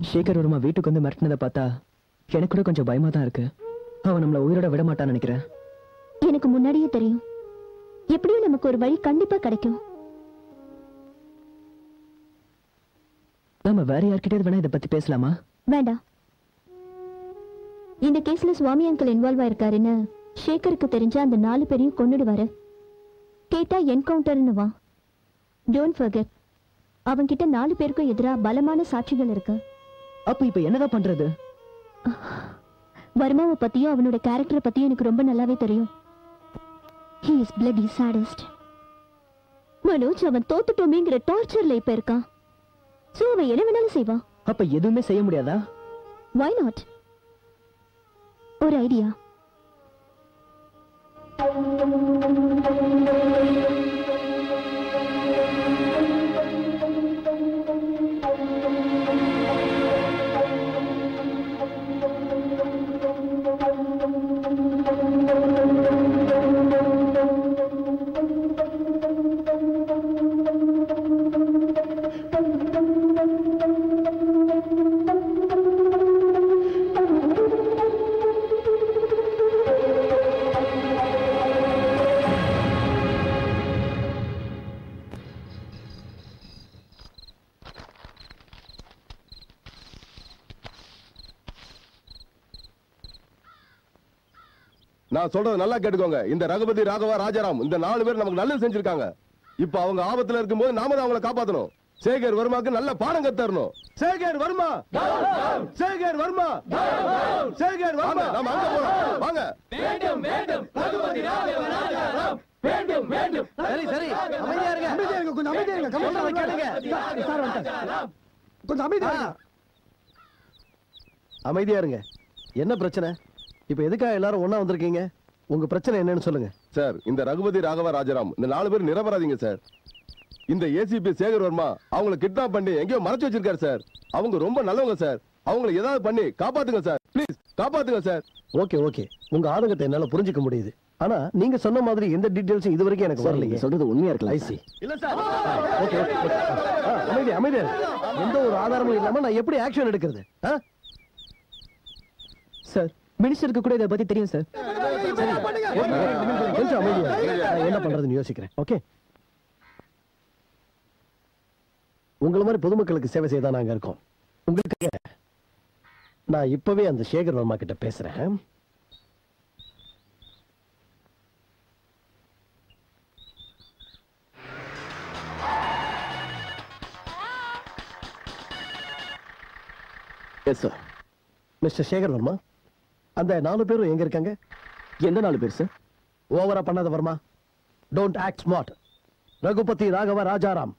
சேகர் வருமா வீட்டுக்கு வந்து மிரட்டினதை பார்த்தா எனக்கு கூட கொஞ்சம் பயமா தான் இருக்கு அவன் நம்மள உயிரோட விட மாட்டான்னு நினைக்கிறேன் எனக்கு முன்னாடியே தெரியும் எப்படியும் நமக்கு ஒரு வழி கண்டிப்பா கிடைக்கும் நாம வேற யார்கிட்டயாவது வேணா இதை பத்தி பேசலாமா வேண்டாம் இந்த கேஸ்ல சுவாமி அங்கிள் இன்வால்வ் ஆயிருக்காருன்னு சேகருக்கு தெரிஞ்ச அந்த நாலு பேரையும் கொன்னுடுவாரு கேட்டா என்கவுண்டர்னு வா டோன்ட் ஃபர்கெட் அவன்கிட்ட நாலு பேருக்கும் எதிரா பலமான சாட்சிகள் இருக்கு அப்ப இப்ப என்னதான் பண்றது வர்மாவை பத்தியும் அவனோட கேரக்டரை பத்தியும் எனக்கு ரொம்ப நல்லாவே தெரியும் he is bloody sadist Manoj அவன் தோத்துட்டோமேங்கிற டார்ச்சர்ல இப்ப இருக்கான் சோ அவன் என்ன வேணாலும் செய்வான் அப்ப எதுவுமே செய்ய முடியாதா வை நாட் ஒரு ஐடியா நான் சொல்றது நல்லா கேட்டுக்கோங்க இந்த ரகுபதி ராகவா ராஜாராம் இந்த நாலு பேர் நமக்கு நல்லது செஞ்சிருக்காங்க இப்ப அவங்க ஆபத்துல இருக்கும்போது நாம தான் அவங்கள காப்பாத்தணும் சேகர் வர்மாக்கு நல்ல பாடம் கத்தரணும் சேகர் வர்மா சேகர் வர்மா சேகர் வர்மா நாம அங்க போறோம் வாங்க சரி சரி அமைதியா இருங்க அமைதியா இருங்க கொஞ்சம் அமைதியா இருங்க கமிஷனர் கேளுங்க சார் வந்துட்டார் கொஞ்சம் அமைதியா இருங்க அமைதியா இருங்க என்ன பிரச்சனை இப்போ எதுக்காக எல்லாரும் ஒண்ணா வந்திருக்கீங்க உங்க பிரச்சனை என்னன்னு சொல்லுங்க சார் இந்த ரகுபதி ராகவா ராஜாராம் இந்த நாலு பேர் நிரபராதிங்க சார் இந்த ஏசிபி சேகர் வர்மா அவங்கள கிட்னாப் பண்ணி எங்கேயோ மறைச்சு வச்சிருக்காரு சார் அவங்க ரொம்ப நல்லவங்க சார் அவங்கள ஏதாவது பண்ணி காப்பாத்துங்க சார் ப்ளீஸ் காப்பாத்துங்க சார் ஓகே ஓகே உங்க ஆதங்கத்தை என்னால புரிஞ்சுக்க முடியுது ஆனா நீங்க சொன்ன மாதிரி எந்த டீடைல்ஸும் இது வரைக்கும் எனக்கு வரலைங்க சொல்றது உண்மையா இருக்கலாம் ஐசி இல்ல சார் ஓகே அமைதி அமைதியா இருங்க. எந்த ஒரு ஆதாரமும் இல்லாம நான் எப்படி ஆக்ஷன் எடுக்கிறது ஆ? சார் மினிஸ்டருக்கு கூட இதை பத்தி தெரியும் சார் கொஞ்சம் அமைதியா இருங்க. நான் என்ன பண்றதுன்னு யோசிக்கிறேன் ஓகே உங்களை மாதிரி பொதுமக்களுக்கு சேவை செய்ய தான் நாங்க இருக்கோம் உங்களுக்கு நான் இப்பவே அந்த சேகர் வர்மா கிட்ட பேசுறேன் yes sir mister Shekar Varma அந்த நாலு பேரும் எங்க இருக்காங்க எந்த நாலு பேர் சார் ஓவரா பண்ணாத Varma don't act smart Raghupathi Raghava Rajaram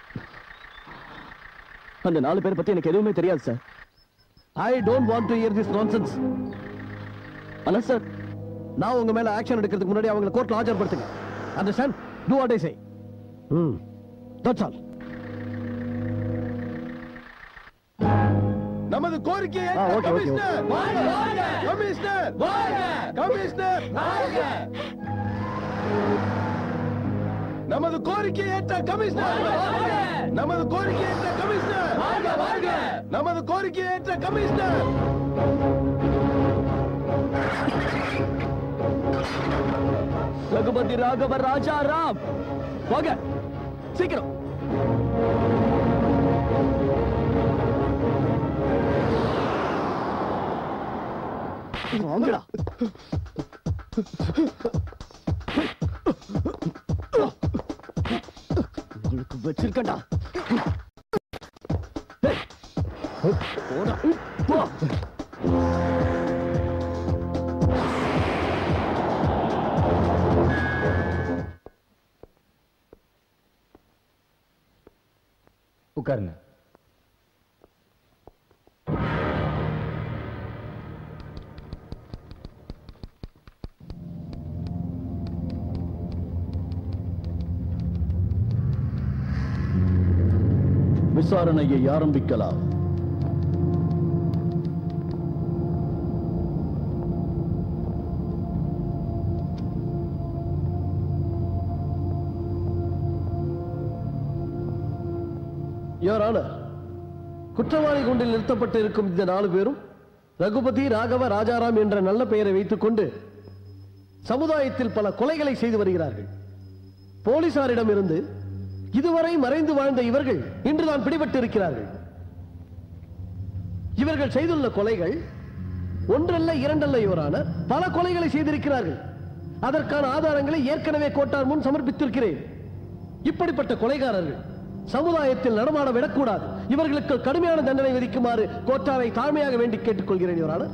அந்த நாலு பேர் பத்தி எனக்கு எதுவுமே தெரியாது sir I don't want to hear this nonsense ஆனா சார் நான் உங்க மேல ஆக்ஷன் எடுக்கிறதுக்கு முன்னாடி அவங்களை கோர்ட்ல ஆஜர்படுத்துங்க understand to what I say hmm that's all நமது கோரிக்கையை ஆ, okay, okay, okay. Commissioner commissioner நமது கோரிக்கை ஏற்ற கமிஷனர் நமது கோரிக்கை ஏற்ற கமிஷனர் நமது கோரிக்கை ஏற்ற கமிஷனர் ரகுபதி ராகவ ராஜா ராம் வாங்க சீக்கிரம் வாங்கடா உங்களுக்கு வச்சிருக்கண்டா ஏய், போடா போ உட்காருங்க விசாரணையை ஆரம்பிக்கலாம் யுவர் ஆனர் குற்றவாளி கூண்டில் நிறுத்தப்பட்டு இருக்கும் இந்த நாலு பேரும் ரகுபதி ராகவ ராஜாராம் என்ற நல்ல பெயரை வைத்துக் கொண்டு சமுதாயத்தில் பல கொலைகளை செய்து வருகிறார்கள் போலீசாரிடம் இருந்து இதுவரை மறைந்து வாழ்ந்த இவர்கள் இன்றுதான் பிடிபட்டு இருக்கிறார்கள் இவர்கள் செய்துள்ள கொலைகள் ஒன்றல்ல இரண்டல்ல இவரான பல கொலைகளை செய்திருக்கிறார்கள் அதற்கான ஆதாரங்களை ஏற்கனவே கோட்டார் முன் சமர்ப்பித்திருக்கிறேன் இப்படிப்பட்ட கொலைகாரர்கள் சமுதாயத்தில் நடமாட விடக்கூடாது இவர்களுக்கு கடுமையான தண்டனை விதிக்குமாறு கோட்டாரை தாழ்மையாக வேண்டி கேட்டுக்கொள்கிறேன் இவரான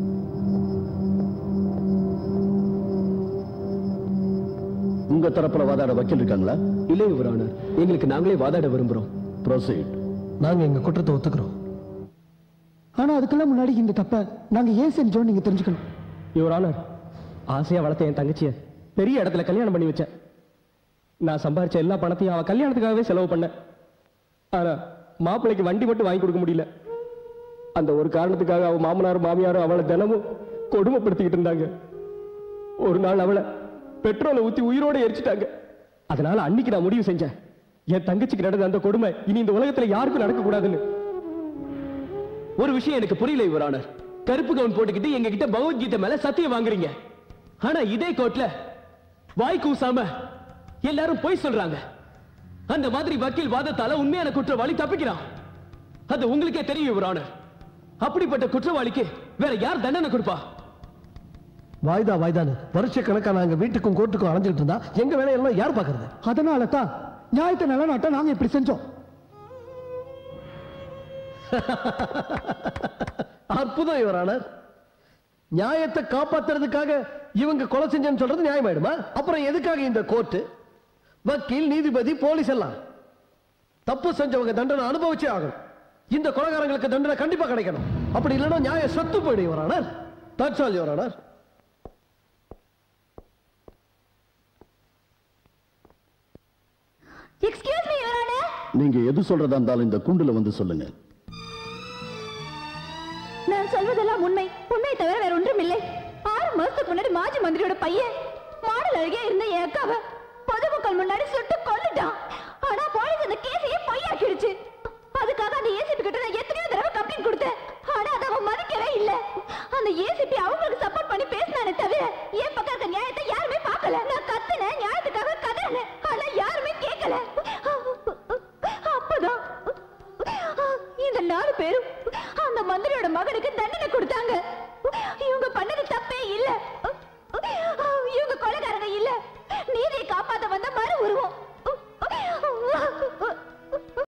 உங்க தரப்புல வாதாட வக்கீல் இருக்காங்களா இல்லை யுவர் ஆனர் எங்களுக்கு நாங்களே வாதாட விரும்புறோம் ப்ரொசீட் நாங்க எங்க குற்றத்தை ஒத்துக்கிறோம் ஆனா அதுக்கெல்லாம் முன்னாடி இந்த தப்ப நாங்க ஏன் செஞ்சோம் நீங்க தெரிஞ்சுக்கணும் யுவர் ஆனர் ஆசையா வளர்த்த என் தங்கச்சிய பெரிய இடத்துல கல்யாணம் பண்ணி வச்சேன் நான் சம்பாரிச்ச எல்லா பணத்தையும் அவ கல்யாணத்துக்காகவே செலவு பண்ணேன் ஆனா மாப்பிள்ளைக்கு வண்டி மட்டும் வாங்கி கொடுக்க முடியல அந்த ஒரு காரணத்துக்காக அவ மாமனாரும் மாமியாரும் அவளை தினமும் கொடுமைப்படுத்திக்கிட்டு இருந்தாங்க ஒரு நாள் அவளை பெட்ரோலை ஊத்தி உயிரோட எரிச்சிட்டாங்க அதனால அன்னைக்கு நான் முடிவு செஞ்சேன் என் தங்கச்சிக்கு நடந்த அந்த கொடுமை இனி இந்த உலகத்துல யாருக்கும் நடக்க கூடாதுன்னு ஒரு விஷயம் எனக்கு புரியல இவரானர் கருப்பு கவுன் போட்டுக்கிட்டு எங்க கிட்ட பகவத்கீதை மேல சத்தியம் வாங்குறீங்க ஆனா இதே கோட்ல வாய் கூசாம எல்லாரும் பொய் சொல்றாங்க அந்த மாதிரி வக்கீல் வாதத்தால உண்மையான குற்றவாளி தப்பிக்கிறான் அது உங்களுக்கே தெரியும் இவரானர் அப்படிப்பட்ட குற்றவாளிக்கு வேற யார் தண்டனை கொடுப்பா வாய்தா வாய்தான்னு வருஷ கணக்கா நாங்க வீட்டுக்கும் கோர்ட்டுக்கும் அலைஞ்சிட்டு இருந்தா எங்க வேலையெல்லாம் யார் பாக்குறது அதனால தான் நியாயத்தை நிலநாட்ட நாங்க இப்படி செஞ்சோம் அற்புதம் இவரான நியாயத்தை காப்பாத்துறதுக்காக இவங்க கொலை செஞ்சேன்னு சொல்றது நியாயமாயிடுமா அப்புறம் எதுக்காக இந்த கோர்ட்டு வக்கீல் நீதிபதி போலீஸ் எல்லாம் தப்பு செஞ்சவங்க தண்டனை அனுபவிச்சே ஆகணும் இந்த கொலைகாரங்களுக்கு தண்டனை கண்டிப்பா கிடைக்கணும் அப்படி இல்லைன்னா நியாயம் சத்து போயிடும் your honour that's all your honour excuse me your நீங்க எது சொல்றதா இருந்தாலும் இந்த கூண்டுல வந்து சொல்லுங்க நான் சொல்வதெல்லாம் உண்மை உண்மை தவிர வேற ஒன்றும் இல்லை ஆறு மாசத்துக்கு முன்னாடி மாஜி மந்திரியோட பையன் மாடல் அருகே இருந்த என் அக்காவை பொதுமக்கள் முன்னாடி சுட்டு கொல்லுட்டான் ஆனா போலீஸ் அந்த கேஸையே பொய்யாக்கிடுச்சு அதுக்காக அந்த ஏசிபி கிட்ட நான் எத்தனையோ தடவை கம்ப்ளைண்ட் கொடுத்தேன் ஆனா அதை அவன் மதிக்கவே இல்ல அந்த ஏசிபி அவங்களுக்கு சப்போர்ட் பண்ணி பேசினானே தவிர என் பக்கம் இருக்க நியாயத்தை யாருமே பார்க்கல நான் கத்துனேன் நியாயத்துக்காக கதறினேன் ஆனா யாருமே கேட்கல அப்பதான் இந்த நாலு பேரும் அந்த மந்திரியோட மகனுக்கு தண்டனை கொடுத்தாங்க இவங்க பண்ணது தப்பே இல்ல